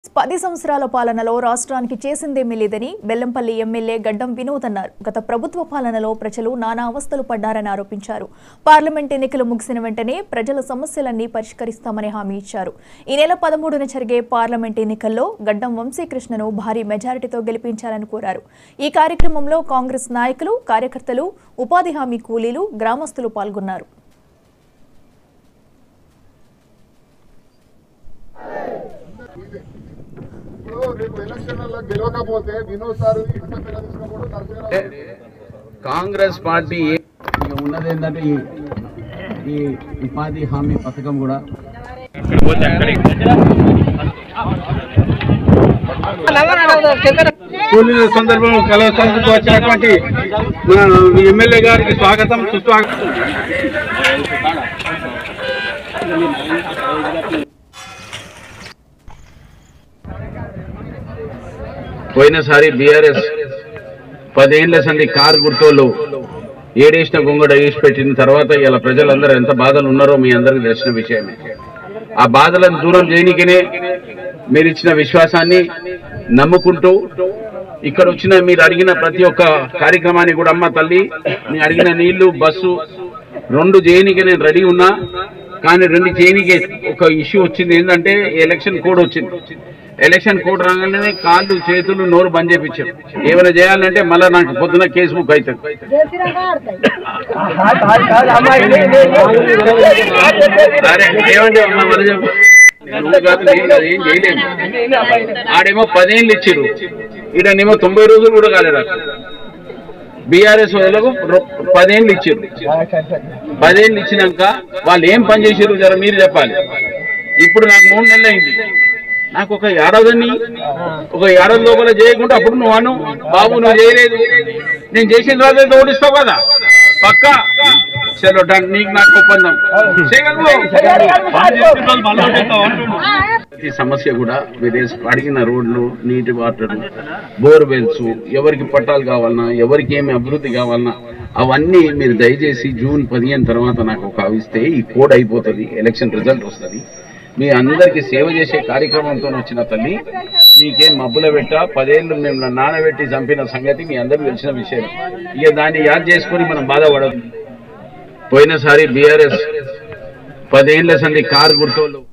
పది సంవత్సరాల పాలనలో రాష్ట్రానికి చేసిందేమీ లేదని బెల్లంపల్లి ఎమ్మెల్యే గడ్డం వినోద్ అన్నారు గత ప్రభుత్వ పాలనలో ప్రజలు నానా అవస్థలు పడ్డారని ఆరోపించారు పార్లమెంట్ ఎన్నికలు ముగిసిన వెంటనే ప్రజల సమస్యలన్నీ పరిష్కరిస్తామని హామీ ఇచ్చారు ఈ నెల పదమూడున జరిగే పార్లమెంట్ ఎన్నికల్లో గడ్డం వంశీకృష్ణను భారీ మెజారిటీతో గెలిపించాలని కోరారు ఈ కార్యక్రమంలో కాంగ్రెస్ నాయకులు కార్యకర్తలు ఉపాధి హామీ కూలీలు గ్రామస్తులు పాల్గొన్నారు ఇప్పుడు రేపు ఎలక్షన్లలో గెలవకపోతే వినోద్ సార్ ఇంత పిల్ల తీసుకున్నప్పుడు నరసింహరావు కాంగ్రెస్ పార్టీ ఏ- ఇక ఉన్నది ఏంటంటే ఈ ఈ ఉపాధి హామీ పథకం కూడా కూలీల సందర్భంలో కలవసానికి వచ్చినటువంటి మన ఎమ్మెల్యే గారికి స్వాగతం సుస్వాగతం పోయినసారి బీఆర్ఎస్ పదేళ్ల సంది కారు గుర్తోళ్ళు ఏడేసిన గొంగడ వేసి పెట్టిన తర్వాత ఇలా ప్రజలందరూ ఎంత బాధలు ఉన్నారో మీ అందరికీ తెలిసిన విషయమే ఆ బాధలను దూరం చేయనికనే మీరు ఇచ్చిన విశ్వాసాన్ని నమ్ముకుంటూ ఇక్కడ వచ్చిన మీరు అడిగిన ప్రతి ఒక్క కార్యక్రమాన్ని కూడా అమ్మ తల్లి మీరు అడిగిన నీళ్లు బస్సు రెండు చేయనికి నేను రెడీ ఉన్నా కానీ రెండు చేయనికి ఒక ఇష్యూ వచ్చింది ఏంటంటే ఎలక్షన్ కోడ్ వచ్చింది ఎలక్షన్ కోడ్ రాగానే కాళ్ళు చేతులు నోరు బంద్ చేయించారు ఏమైనా చేయాలంటే మళ్ళీ నాకు పొద్దున కేసు బుక్ అవుతుంది అరే ఏమంటే అమ్మ మరి చెప్పు. నువ్వు కాదు, నేను కాదు, ఏం చేయలేము ఆడేమో పదేళ్ళు ఇచ్చిరు ఈడనేమో తొంభై రోజులు కూడా కాలేదు అక్కడ బీఆర్ఎస్ వాళ్ళకు రొ- పదేళ్ళు ఇచ్చారు పదేళ్ళు ఇచ్చినాక వాళ్ళు ఏం పని చేసారు జర మీరు చెప్పాలి ఇప్పుడు నాకు మూడు నెలలు అయింది నాకు ఒక ఏడాదిని ఒక ఏడాది లోపల చేయకుండా అప్పుడు నువ్వు అను బాబు నువ్వు చేయలేదు నేను చేసిన తర్వాత ఓడిస్తావు కదా పక్క చలో డన్ నీకు నాకు ఒప్పందం చేయగలవు ఈ సమస్య కూడా విదేశ అడిగిన రోడ్లు నీటి వాటర్ బోర్వెల్స్ ఎవరికి పట్టాలు కావాలన్నా ఎవరికి ఏమి అభివృద్ధి కావాలన్నా అవన్నీ మీరు దయచేసి జూన్ పదిహేను తర్వాత నాకు ఒక ఇస్తే ఈ కోడ్ అయిపోతుంది ఎలక్షన్ రిజల్ట్ వస్తుంది మీ అందరికి సేవ చేసే కార్యక్రమంతో వచ్చిన తల్లి నీకేం మబ్బుల పెట్ట పదేళ్ళు మేము నానబెట్టి చంపిన సంగతి మీ అందరికి తెలిసిన విషయం ఇక దాన్ని యాద్ చేసుకొని మనం బాధపడదు పోయినసారి బీఆర్ఎస్ పదేళ్ల సంది కారు గుర్తోళ్ళు